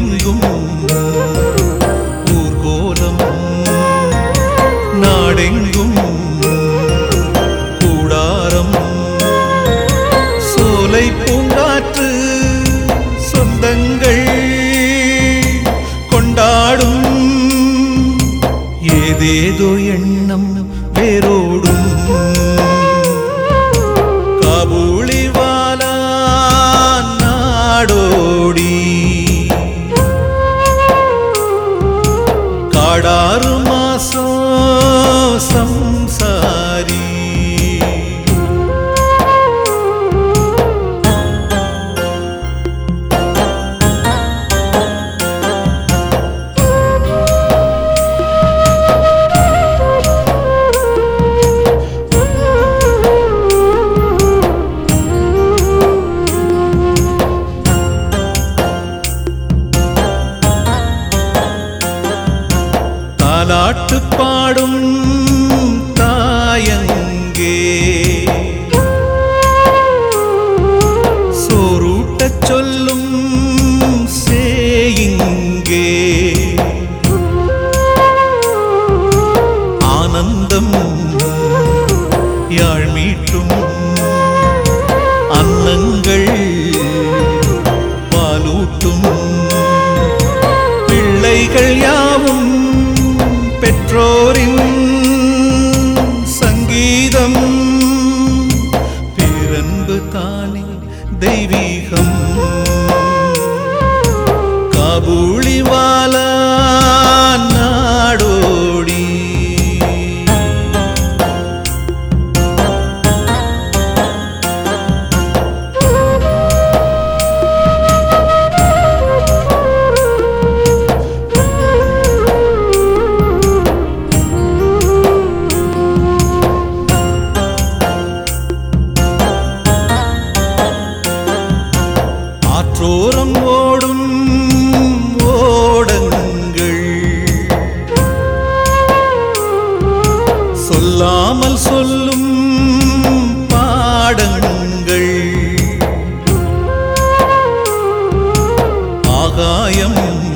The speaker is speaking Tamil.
ஊரெங்கும் ஊர்கோலம் நாடெங்கும் கூடாரம் சோலை பூங்காற்று சொந்தங்கள் கொண்டாடும் ஏதேதோ எண்ணம் வேரோடும் காபூளி வாலா நாடோடி காடாறு மாசம் சம்சாரி தாலாட்டு பாடும் தாயங்கே சோரூட்டச் சொல்லும் சேயிங்கே ஆனந்தம் யாழ் மீட்டும் அன்னங்கள் பாலூட்டும் பிள்ளைகள் யாவும் பெற்றோரின் சங்கீதம் பேரன்பு தானே தெய்வீகம் காபூளி வாலா நாடோடி ஆற்றோரம் ஓடும் ஓடங்கள் சொல்லாமல் சொல்லும் பாடங்கள் ஆகாயம்